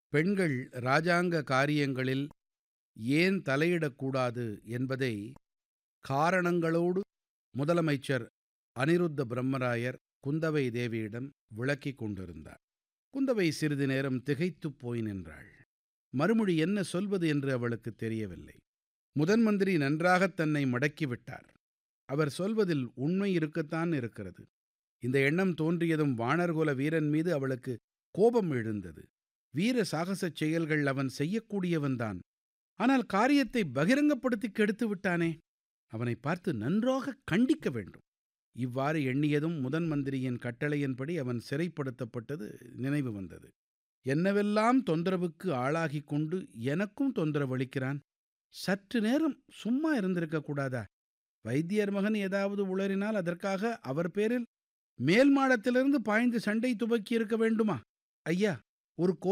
பெண்கள் இராஜாங்க காரியங்களில் ஏன் தலையிடக்கூடாது என்பதை காரணங்களோடு முதலமைச்சர் அனிருத்த பிரம்மராயர் குந்தவை தேவியிடம் விளக்கிக் கொண்டிருந்தார் குந்தவை சிறிது நேரம் திகைத்துப் போய் நின்றாள் மறுமொழி என்ன சொல்வது என்று அவளுக்கு தெரியவில்லை முதன் மந்திரி நன்றாகத் தன்னை மடக்கிவிட்டார் அவர் சொல்வதில் உண்மை இருக்கத்தான் இருக்கிறது இந்த எண்ணம் தோன்றியதும் வாணர்குல வீரன் மீது அவளுக்கு கோபம் எழுந்தது வீர சாகசச் செயல்கள் அவன் செய்யக்கூடியவன்தான் ஆனால் காரியத்தை பகிரங்கப்படுத்தி கெடுத்து விட்டானே அவனை பார்த்து நன்றாக கண்டிக்க வேண்டும் இவ்வாறு எண்ணியதும் முதன் மந்திரியின் கட்டளையின்படி அவன் சிறைப்படுத்தப்பட்டது நினைவு வந்தது என்னவெல்லாம் தொந்தரவுக்கு ஆளாகிக் கொண்டு எனக்கும் தொந்தரவளிக்கிறான் சற்று நேரம் சும்மா இருந்திருக்க கூடாதா வைத்தியர் மகன் ஏதாவது உளறினால் அதற்காக அவர் பேரில் மேல் மாடத்திலிருந்து பாய்ந்து சண்டை துவக்கி இருக்க வேண்டுமா ஐயா ஒரு